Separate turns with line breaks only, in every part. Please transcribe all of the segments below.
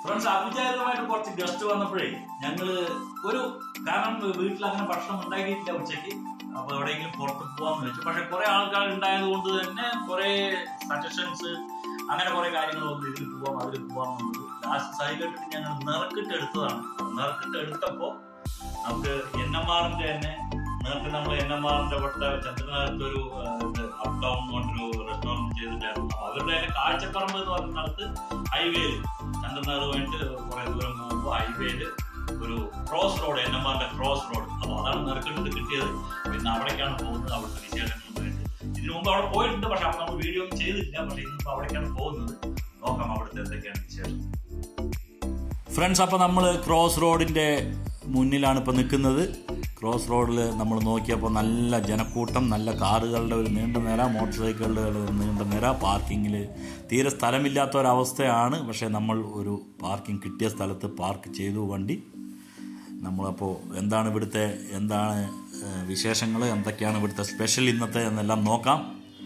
friends അവിചാരിതമായിട്ട് കുറച്ച് guest വന്നപ്പോഴേ ഞങ്ങള് ഒരു കാരണം വീട്ടിൽ അങ്ങനെ ഭക്ഷണം ഉണ്ടാക്കിയിട്ടില്ല ഉച്ചയ്ക്ക് അപ്പൊ എവിടെയെങ്കിലും പുറത്ത് പോവാന്ന് വെച്ചു പക്ഷെ കുറെ ആൾക്കാർ ഉണ്ടായത് കൊണ്ട് തന്നെ കുറെ സജഷൻസ് അങ്ങനെ കുറെ കാര്യങ്ങൾ വന്നു ഇതിൽ പോവാം അതിൽ പോവാം എന്നുള്ളത് ലാസ്റ്റ് സൈ കെട്ടിട്ട് ഞങ്ങൾ നിറക്കിട്ട് എടുത്തതാണ് നിറക്കിട്ട് എടുത്തപ്പോ നമുക്ക് എൻ എം ആറിന്റെ തന്നെ നേരത്തെ നമ്മൾ എൻ എം ആറിന്റെ ഇവിടെ ചന്ദ്രനകത്ത് ഒരു ഇത് അപ് ഡൗൺ എന്ന് പറഞ്ഞൊരു റെസ്റ്റോറന്റ് ചെയ്തിട്ടായിരുന്നു അപ്പൊ അവരുടെ തന്നെ കാഴ്ചപ്പറമ്പ് എന്ന് പറഞ്ഞ സ്ഥലത്ത് ഹൈവേയിൽ ചന്ദ്രനഗറുമായിട്ട് കുറെ ദൂരം പോകുമ്പോൾ ഹൈവേയില് ഒരു ക്രോസ് റോഡ് എൻ എം ആറിന്റെ ക്രോസ് റോഡ് അപ്പൊ അതാണ് നിറക്കിട്ട് കിട്ടിയത് പിന്നെ അവിടേക്കാണ് പോകുന്നത് അവിടുത്തെ വിശേഷങ്ങളുമായിട്ട് ഇതിനു മുമ്പ് അവിടെ പോയിട്ടുണ്ട് പക്ഷെ അവിടെ നമ്മൾ വീഡിയോ ഒന്നും ചെയ്തിട്ടില്ല പക്ഷെ ഇന്നിപ്പോ അവിടേക്കാണ് പോകുന്നത് നോക്കാം അവിടുത്തെ എന്തൊക്കെയാണ് വിശേഷം ഫ്രണ്ട്സ് അപ്പോൾ നമ്മൾ ക്രോസ് റോഡിൻ്റെ മുന്നിലാണ് ഇപ്പോൾ നിൽക്കുന്നത് ക്രോസ് റോഡിൽ നമ്മൾ നോക്കിയപ്പോൾ നല്ല ജനക്കൂട്ടം നല്ല കാറുകളുടെ ഒരു നീണ്ട നിര മോട്ടോർ സൈക്കിളുടെ ഒരു നീണ്ട നിര പാർക്കിങ്ങിൽ തീരെ സ്ഥലമില്ലാത്ത ഒരവസ്ഥയാണ് പക്ഷേ നമ്മൾ ഒരു പാർക്കിംഗ് കിട്ടിയ സ്ഥലത്ത് പാർക്ക് ചെയ്തു വണ്ടി നമ്മളപ്പോൾ എന്താണ് ഇവിടുത്തെ എന്താണ് വിശേഷങ്ങൾ എന്തൊക്കെയാണ് ഇവിടുത്തെ സ്പെഷ്യൽ ഇന്നത്തെ എന്നെല്ലാം നോക്കാം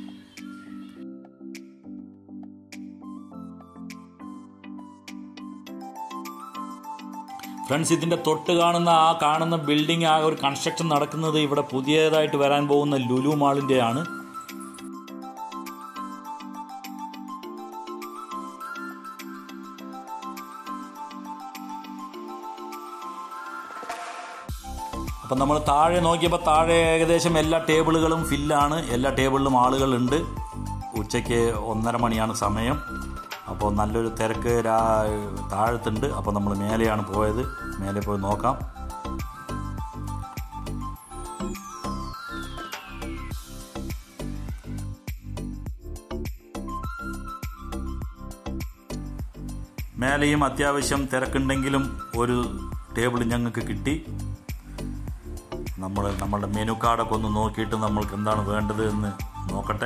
ഫ്രണ്ട്സ് ഇതിൻ്റെ തൊട്ട് കാണുന്ന ആ കാണുന്ന ബിൽഡിംഗ് ആ ഒരു കൺസ്ട്രക്ഷൻ നടക്കുന്നത് ഇവിടെ പുതിയതായിട്ട് വരാൻ പോകുന്ന ലുലു മാളിൻ്റെ ആണ് അപ്പം നമ്മൾ താഴെ നോക്കിയപ്പോൾ താഴെ ഏകദേശം എല്ലാ ടേബിളുകളും ഫില്ലാണ് എല്ലാ ടേബിളിലും ആളുകളുണ്ട് ഉച്ചയ്ക്ക് ഒന്നര മണിയാണ് സമയം അപ്പോൾ നല്ലൊരു തിരക്ക് രാ താഴത്തുണ്ട് അപ്പോൾ നമ്മൾ മേലെയാണ് പോയത് മേലെ പോയി നോക്കാം മേലെയും അത്യാവശ്യം തിരക്കുണ്ടെങ്കിലും ഒരു ടേബിൾ ഞങ്ങൾക്ക് കിട്ടി നമ്മൾ നമ്മളുടെ മെനു കാർഡൊക്കെ ഒന്ന് നോക്കിയിട്ട് നമ്മൾക്ക് എന്താണ് വേണ്ടത് എന്ന് നോക്കട്ടെ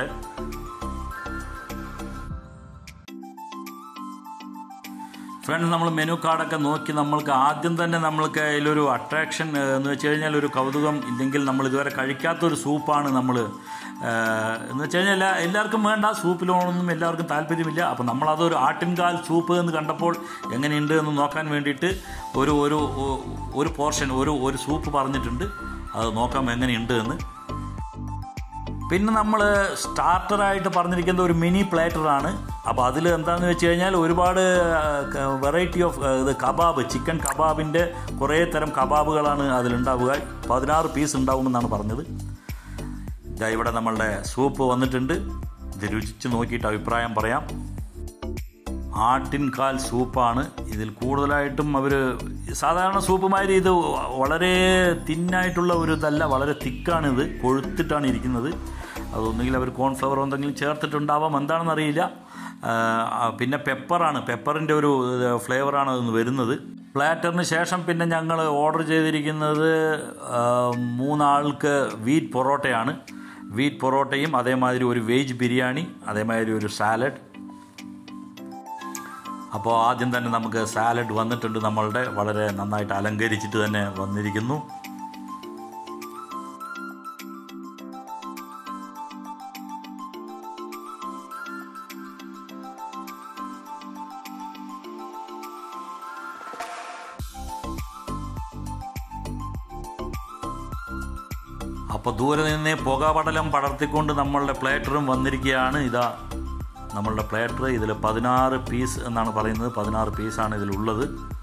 ഫ്രണ്ട്സ് നമ്മൾ മെനു കാർഡൊക്കെ നോക്കി നമ്മൾക്ക് ആദ്യം തന്നെ നമ്മൾക്ക് അതിലൊരു അട്രാക്ഷൻ എന്ന് വെച്ച് കഴിഞ്ഞാൽ ഒരു കൗതുകം ഇല്ലെങ്കിൽ നമ്മൾ ഇതുവരെ കഴിക്കാത്തൊരു സൂപ്പാണ് നമ്മൾ എന്ന് വെച്ച് കഴിഞ്ഞാൽ എല്ലാ എല്ലാവർക്കും വേണ്ട സൂപ്പിലോണൊന്നും എല്ലാവർക്കും താല്പര്യമില്ല അപ്പോൾ നമ്മളതൊരു ആട്ടിൻകാൽ സൂപ്പ് എന്ന് കണ്ടപ്പോൾ എങ്ങനെയുണ്ട് എന്ന് നോക്കാൻ വേണ്ടിയിട്ട് ഒരു ഒരു ഒരു പോർഷൻ ഒരു ഒരു സൂപ്പ് പറഞ്ഞിട്ടുണ്ട് അത് നോക്കാം എങ്ങനെയുണ്ട് എന്ന് പിന്നെ നമ്മൾ സ്റ്റാർട്ടറായിട്ട് പറഞ്ഞിരിക്കുന്നത് ഒരു മിനി പ്ലേറ്ററാണ് അപ്പോൾ അതിൽ എന്താണെന്ന് വെച്ച് കഴിഞ്ഞാൽ ഒരുപാട് വെറൈറ്റി ഓഫ് ഇത് കബാബ് ചിക്കൻ കബാബിൻ്റെ കുറേ തരം കബാബുകളാണ് അതിലുണ്ടാവുക പതിനാറ് പീസ് ഉണ്ടാവുമെന്നാണ് പറഞ്ഞത് ഇതാ ഇവിടെ നമ്മളുടെ സൂപ്പ് വന്നിട്ടുണ്ട് ഇത് രുചിച്ച് നോക്കിയിട്ട് അഭിപ്രായം പറയാം ആട്ടിൻകാൽ സൂപ്പാണ് ഇതിൽ കൂടുതലായിട്ടും അവർ സാധാരണ സൂപ്പുമാതിരി ഇത് വളരെ തിന്നായിട്ടുള്ള ഒരു ഇതല്ല വളരെ തിക്കാണിത് കൊഴുത്തിട്ടാണ് ഇരിക്കുന്നത് അതൊന്നുകിൽ അവർ കോൺഫ്ലവർ എന്തെങ്കിലും ചേർത്തിട്ടുണ്ടാവാം എന്താണെന്ന് അറിയില്ല പിന്നെ പെപ്പറാണ് പെപ്പറിൻ്റെ ഒരു ഫ്ലേവറാണ് അതൊന്ന് വരുന്നത് പ്ലാറ്ററിന് ശേഷം പിന്നെ ഞങ്ങൾ ഓർഡർ ചെയ്തിരിക്കുന്നത് മൂന്നാൾക്ക് വീറ്റ് പൊറോട്ടയാണ് വീറ്റ് പൊറോട്ടയും അതേമാതിരി ഒരു വെജ് ബിരിയാണി അതേമാതിരി ഒരു സാലഡ് അപ്പോൾ ആദ്യം തന്നെ നമുക്ക് സാലഡ് വന്നിട്ടുണ്ട് നമ്മളുടെ വളരെ നന്നായിട്ട് അലങ്കരിച്ചിട്ട് തന്നെ വന്നിരിക്കുന്നു അപ്പോൾ ദൂരെ നിന്ന് പുകപടലം പടർത്തിക്കൊണ്ട് നമ്മളുടെ പ്ലേറ്ററും വന്നിരിക്കുകയാണ് ഇതാ നമ്മളുടെ പ്ലേറ്റർ ഇതിൽ പതിനാറ് പീസ് എന്നാണ് പറയുന്നത് പതിനാറ് പീസാണ് ഇതിലുള്ളത്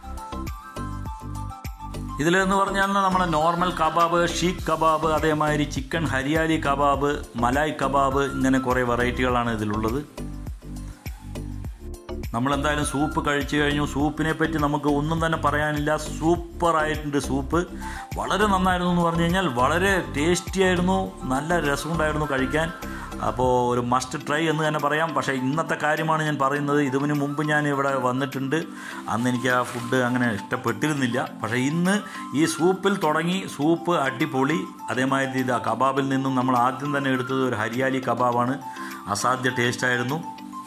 ഇതിലെന്ന് പറഞ്ഞാൽ നമ്മുടെ നോർമൽ കബാബ് ഷീഖ് കബാബ് അതേമാതിരി chicken hariyali kebab malai kebab ഇങ്ങനെ കുറേ വെറൈറ്റികളാണ് ഇതിലുള്ളത് നമ്മളെന്തായാലും സൂപ്പ് കഴിച്ചു കഴിഞ്ഞു സൂപ്പിനെ പറ്റി നമുക്ക് ഒന്നും തന്നെ പറയാനില്ല സൂപ്പർ ആയിട്ടുണ്ട് സൂപ്പ് വളരെ നന്നായിരുന്നു എന്ന് പറഞ്ഞു കഴിഞ്ഞാൽ വളരെ ടേസ്റ്റി ആയിരുന്നു നല്ല രസമുണ്ടായിരുന്നു കഴിക്കാൻ അപ്പോൾ ഒരു മസ്റ്റ് ട്രൈ എന്ന് തന്നെ പറയാം പക്ഷേ ഇന്നത്തെ കാര്യമാണ് ഞാൻ പറയുന്നത് ഇതിനു മുമ്പ് ഞാൻ ഇവിടെ വന്നിട്ടുണ്ട് അന്ന് എനിക്ക് ആ ഫുഡ് അങ്ങനെ ഇഷ്ടപ്പെട്ടിരുന്നില്ല പക്ഷേ ഇന്ന് ഈ സൂപ്പിൽ തുടങ്ങി സൂപ്പ് അടിപൊളി അതേമാതിരി ഇത് കബാബിൽ നിന്നും നമ്മൾ ആദ്യം തന്നെ എടുത്തത് ഒരു ഹരിയാലി കബാബാണ് അസാധ്യ ടേസ്റ്റായിരുന്നു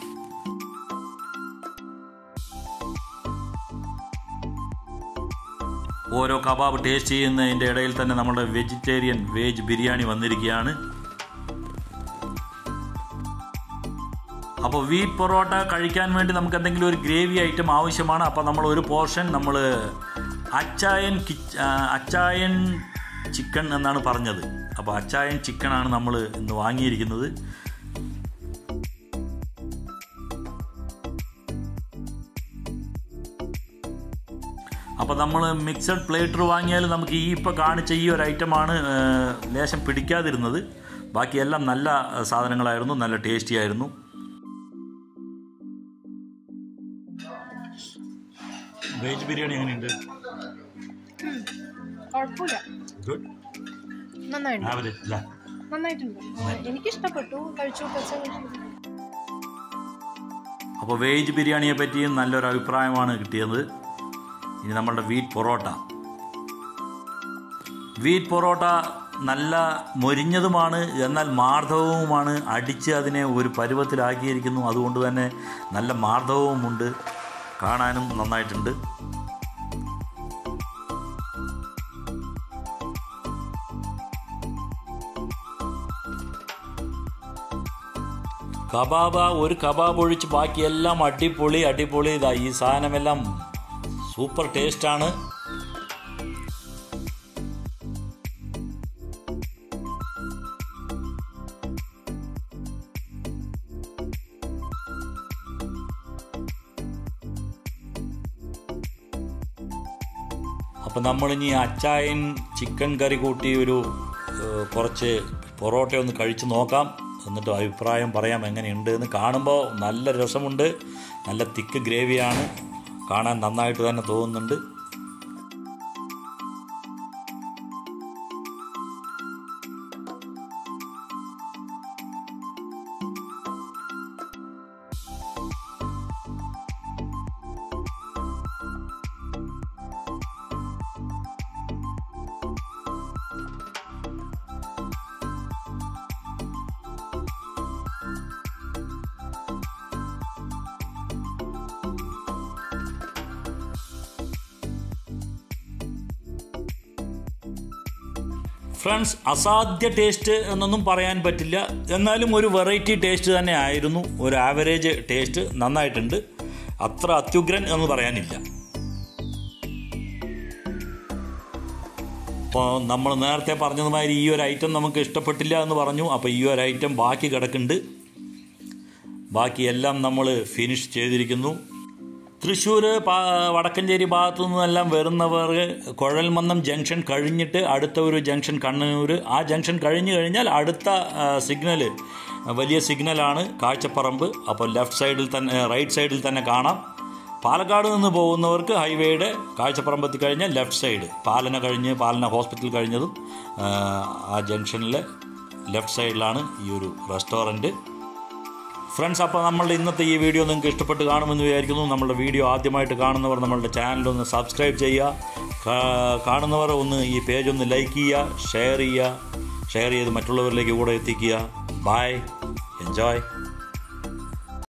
ഓരോ കബാബ് ടേസ്റ്റ് ചെയ്യുന്നതിൻ്റെ ഇടയിൽ തന്നെ നമ്മുടെ വെജിറ്റേറിയൻ വെജ് ബിരിയാണി വന്നിരിക്കുകയാണ് അപ്പോൾ വീറ്റ് പൊറോട്ട കഴിക്കാൻ വേണ്ടി നമുക്ക് എന്തെങ്കിലും ഒരു ഗ്രേവി ഐറ്റം ആവശ്യമാണ് അപ്പോൾ നമ്മൾ ഒരു പോർഷൻ നമ്മൾ അച്ചായൻ കിച്ച് ആ, അച്ചായൻ ചിക്കൻ എന്നാണ് പറഞ്ഞത് അപ്പോൾ അച്ചായൻ ചിക്കനാണ് നമ്മൾ ഇന്ന് വാങ്ങിയിരിക്കുന്നത് അപ്പോൾ നമ്മൾ മിക്സഡ് പ്ലേറ്റർ വാങ്ങിയാൽ നമുക്ക് ഈ ഇപ്പോൾ കാണിച്ച ഈ ഒരു ഐറ്റമാണ് ഏഹ്, ലേശം പിടിക്കാതിരുന്നത് ബാക്കിയെല്ലാം നല്ല ഏഹ്, സാധനങ്ങളായിരുന്നു നല്ല ടേസ്റ്റി ആയിരുന്നു വെജ് ബിരിയാണി എങ്ങനെയുണ്ട്
കുഴപ്പമില്ല
ഗുഡ്
നന്നായിട്ടുണ്ട്
ആവറേജ് അല്ല
നന്നായിട്ടുണ്ട് എനിക്ക് ഇഷ്ടപ്പെട്ടു കഴിച്ചു കുറച്ച്
അപ്പോൾ വെജ് ബിരിയാണിയെ പറ്റിയും നല്ലൊരു അഭിപ്രായമാണ് കിട്ടിയത് ഇനി നമ്മളുടെ വീറ്റ് പൊറോട്ട വീറ്റ് പൊറോട്ട നല്ല മൊരിഞ്ഞതുമാണ് എന്നാൽ മാർദ്ദവവുമാണ് അടിച്ച് അതിനെ ഒരു പരുവത്തിലാക്കിയിരിക്കുന്നു അതുകൊണ്ട് തന്നെ നല്ല മാർദ്ദവവുമുണ്ട് കാണാനും നന്നായിട്ടുണ്ട് കബാബ ഒരു കബാബ് ഒഴിച്ച് ബാക്കിയെല്ലാം അടിപൊളി അടിപൊളി ഇതാ ഈ സാധനമെല്ലാം സൂപ്പർ ടേസ്റ്റാണ് അപ്പം നമ്മളിനി അച്ചായൻ ചിക്കൻ കറി കൂട്ടി ഒരു ഏഹ്, കുറച്ച് പൊറോട്ട ഒന്ന് കഴിച്ച് നോക്കാം എന്നിട്ട് അഭിപ്രായം പറയാം എങ്ങനെയുണ്ട് എന്ന് കാണുമ്പോൾ നല്ല രസമുണ്ട് നല്ല തിക്ക് ഗ്രേവിയാണ് കാണാൻ നന്നായിട്ട് തന്നെ തോന്നുന്നുണ്ട് ഫ്രണ്ട്സ് അസാധ്യ ടേസ്റ്റ് എന്നൊന്നും പറയാൻ പറ്റില്ല എന്നാലും ഒരു വെറൈറ്റി ടേസ്റ്റ് തന്നെ ആയിരുന്നു ഒരു ആവറേജ് ടേസ്റ്റ് നന്നായിട്ടുണ്ട് അത്ര അത്യുഗ്രൻ എന്ന് പറയാനില്ല അപ്പോൾ നമ്മൾ നേരത്തെ പറഞ്ഞതുമാതിരി ഈ ഒരു ഐറ്റം നമുക്ക് ഇഷ്ടപ്പെട്ടില്ല എന്ന് പറഞ്ഞു അപ്പോൾ ഈ ഒരു ഐറ്റം ബാക്കി കിടക്കുന്നുണ്ട് ബാക്കിയെല്ലാം നമ്മൾ ഫിനിഷ് ചെയ്തിരിക്കുന്നു തൃശ്ശൂർ വടക്കഞ്ചേരി ഭാഗത്തു നിന്നെല്ലാം വരുന്നവർ കുഴൽമന്നം ജംഗ്ഷൻ കഴിഞ്ഞിട്ട് അടുത്ത ഒരു ജംഗ്ഷൻ കണ്ണൂർ ആ ജംഗ്ഷൻ കഴിഞ്ഞു കഴിഞ്ഞാൽ അടുത്ത സിഗ്നൽ വലിയ സിഗ്നലാണ് കാഴ്ചപ്പറമ്പ് അപ്പോൾ ലെഫ്റ്റ് സൈഡിൽ തന്നെ റൈറ്റ് സൈഡിൽ തന്നെ കാണാം പാലക്കാട് നിന്ന് പോകുന്നവർക്ക് ഹൈവേയുടെ കാഴ്ചപ്പറമ്പെത്തി കഴിഞ്ഞാൽ ലെഫ്റ്റ് സൈഡ് പാലന കഴിഞ്ഞ് പാലന ഹോസ്പിറ്റൽ കഴിഞ്ഞതും ആ, ആ ജംഗ്ഷനിലെ ലെഫ്റ്റ് സൈഡിലാണ് ഈ ഒരു റെസ്റ്റോറൻറ്റ് ഫ്രണ്ട്സ് അപ്പോൾ നമ്മളുടെ ഇന്നത്തെ ഈ വീഡിയോ നിങ്ങൾക്ക് ഇഷ്ടപ്പെട്ട് കാണുമെന്ന് വിചാരിക്കുന്നു നമ്മളുടെ വീഡിയോ ആദ്യമായിട്ട് കാണുന്നവർ നമ്മളുടെ ചാനൽ ഒന്ന് സബ്സ്ക്രൈബ് ചെയ്യുക കാ- കാണുന്നവർ ഒന്ന് ഈ പേജ് ഒന്ന് ലൈക്ക് ചെയ്യുക ഷെയർ ചെയ്യുക ഷെയർ ചെയ്ത് മറ്റുള്ളവരിലേക്ക് കൂടെ എത്തിക്കുക ബൈ എൻജോയ്